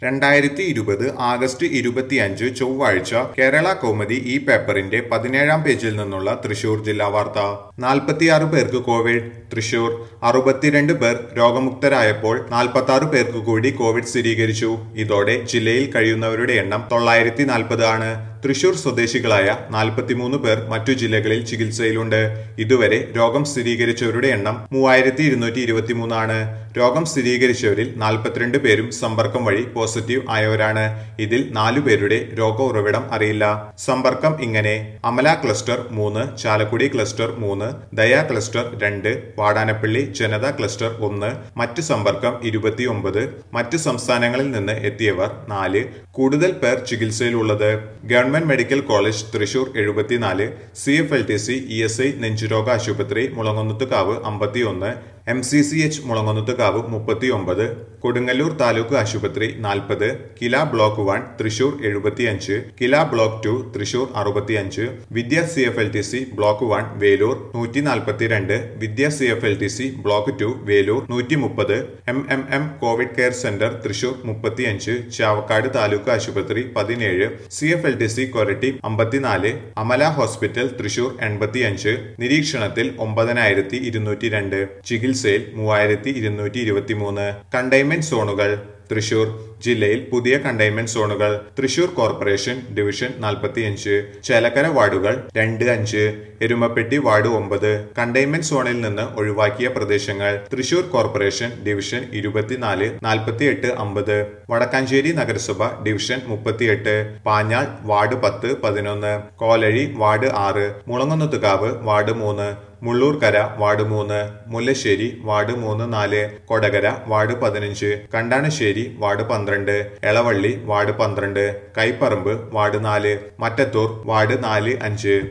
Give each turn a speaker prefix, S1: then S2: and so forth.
S1: രണ്ടായിരത്തി ഇരുപത് ആഗസ്റ്റ് ഇരുപത്തിയഞ്ച് ചൊവ്വാഴ്ച കേരള കൗമുദി ഈ പേപ്പറിന്റെ പതിനേഴാം പേജിൽ നിന്നുള്ള തൃശൂർ ജില്ലാ വാർത്ത നാൽപ്പത്തിയാറ് പേർക്ക് കോവിഡ് തൃശൂർ അറുപത്തിരണ്ട് പേർ രോഗമുക്തരായപ്പോൾ നാൽപ്പത്തി ആറ് പേർക്ക് കൂടി കോവിഡ് സ്ഥിരീകരിച്ചു ഇതോടെ ജില്ലയിൽ കഴിയുന്നവരുടെ എണ്ണം തൊള്ളായിരത്തി നാൽപ്പത് ആണ് തൃശൂർ സ്വദേശികളായ നാൽപ്പത്തിമൂന്ന് പേർ മറ്റു ജില്ലകളിൽ ചികിത്സയിലുണ്ട് ഇതുവരെ രോഗം സ്ഥിരീകരിച്ചവരുടെ എണ്ണം മൂവായിരത്തി ഇരുന്നൂറ്റി ഇരുപത്തിമൂന്നാണ് രോഗം സ്ഥിരീകരിച്ചവരിൽ നാൽപ്പത്തിരണ്ട് പേരും സമ്പർക്കം വഴി പോസിറ്റീവ് ആയവരാണ് ഇതിൽ നാലു പേരുടെ രോഗ ഉറവിടം അറിയില്ല സമ്പർക്കം ഇങ്ങനെ അമല ക്ലസ്റ്റർ മൂന്ന് ചാലക്കുടി ക്ലസ്റ്റർ മൂന്ന് ദയ ക്ലസ്റ്റർ രണ്ട് വാടാനപ്പള്ളി ജനത ക്ലസ്റ്റർ ഒന്ന് മറ്റ് സമ്പർക്കം ഇരുപത്തിയൊമ്പത് മറ്റ് സംസ്ഥാനങ്ങളിൽ നിന്ന് എത്തിയവർ നാല് കൂടുതൽ പേർ ചികിത്സയിലുള്ളത് ഗവൺമെന്റ് മെഡിക്കൽ കോളേജ് തൃശൂർ എഴുപത്തിനാല് C F L T C E S I നെഞ്ചുരോഗ ആശുപത്രി മുളങ്ങുന്നത്തുകാവ് അമ്പത്തിയൊന്ന് M C C H Mulankunnathukavu മുപ്പത്തിയൊമ്പത് കൊടുങ്ങല്ലൂർ താലൂക്ക് ആശുപത്രി നാൽപ്പത് കില ബ്ലോക്ക് വൺ തൃശൂർ എഴുപത്തിയഞ്ച് കില ബ്ലോക്ക് ടു തൃശൂർ അറുപത്തിയഞ്ച് Vidya C F L T C block one Veloor നൂറ്റി നാൽപ്പത്തിരണ്ട് Vidya C F L T C block two Veloor നൂറ്റി മുപ്പത് M M M covid care centre Thrissur മുപ്പത്തിയഞ്ച് ചാവക്കാട് താലൂക്ക് ആശുപത്രി പതിനേഴ് C F L T C Koratty അമ്പത്തിനാല് അമല ഹോസ്പിറ്റൽ തൃശൂർ എൺപത്തിയഞ്ച് നിരീക്ഷണത്തിൽ ഒമ്പതിനായിരത്തി ഇരുന്നൂറ്റി രണ്ട് ചികിത്സയിൽ മൂവായിരത്തി ഇരുന്നൂറ്റി ഇരുപത്തിമൂന്ന് കണ്ടെയ്ൻമെന്റ് സോണുകൾ തൃശൂർ ജില്ലയിൽ പുതിയ കണ്ടെയ്ൻമെന്റ് സോണുകൾ തൃശൂർ കോർപ്പറേഷൻ ഡിവിഷൻ നാൽപ്പത്തിയഞ്ച് ചേലക്കര വാർഡുകൾ രണ്ട് അഞ്ച് എരുമപ്പെട്ടി വാർഡ് ഒമ്പത് കണ്ടെയ്ൻമെന്റ് സോണിൽ നിന്ന് ഒഴിവാക്കിയ പ്രദേശങ്ങൾ തൃശൂർ കോർപ്പറേഷൻ ഡിവിഷൻ ഇരുപത്തിനാല് നാൽപ്പത്തിയെട്ട് അമ്പത് വടക്കാഞ്ചേരി നഗരസഭ ഡിവിഷൻ മുപ്പത്തിയെട്ട് പാഞ്ഞാൾ വാർഡ് പത്ത് പതിനൊന്ന് കോലഴി വാർഡ് ആറ് മുളങ്ങുന്നത്തുകാവ് വാർഡ് മൂന്ന് മുള്ളൂർക്കര വാർഡ് മൂന്ന് മുല്ലശ്ശേരി വാർഡ് മൂന്ന് നാല് കൊടകര വാർഡ് പതിനഞ്ച് കണ്ടാണശ്ശേരി വാർഡ് പന്ത്രണ്ട് എളവള്ളി വാർഡ് പന്ത്രണ്ട് കൈപ്പറമ്പ് വാർഡ് നാല് മറ്റത്തൂർ വാർഡ് നാല് അഞ്ച്